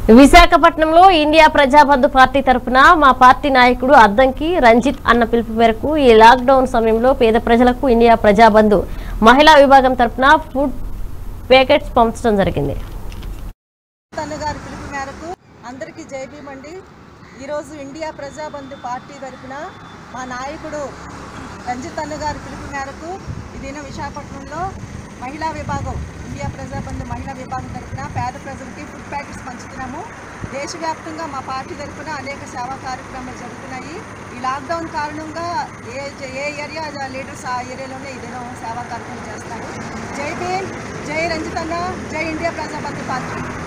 విశాఖపట్నంలో India ప్రజాబంధు party తరఫున మా పార్టీ నాయకుడు అద్దంకి రంజిత్ అన్న పిలుపు మేరకు ఈ లాక్డౌన్ సమయంలో పేద ప్రజలకు ఇండియా ప్రజాబంధు మహిళా విభాగం తరఫున ఫుడ్ ప్యాకెట్స్ పంచడం జరిగింది తను గారి పిలుపు మేరకు అందరికీ జై భీమ్ అండి ఈరోజు ఇండియా ప్రజాబంధు పార్టీ తరఫున మా నాయకుడు రంజిత్ అన్న గారి పిలుపు మేరకు ఈ దిన విశాఖపట్నంలో మహిళా విభాగం ఇండియా ప్రజాబంధు మహిళా విభాగం తరఫున పేద ప్రజలకి ఫుడ్ ప్యాకెట్స్ పంచుతున్నాము దేశవ్యాప్తంగా మా పార్టీ తరఫున అనేక సేవా కార్యక్రమాలు జరుగుతున్నాయి ఈ లాక్డౌన్ కారణంగా ఏ ఏ ఏరియా లీడర్స్ ఆ ఏరియాలోనే ఈ దినం సేవా కార్యక్రమం చేస్తారు జై భీమ్ జై రంజిత్ అన్న జై ఇండియా ప్రజాబంధు పార్టీ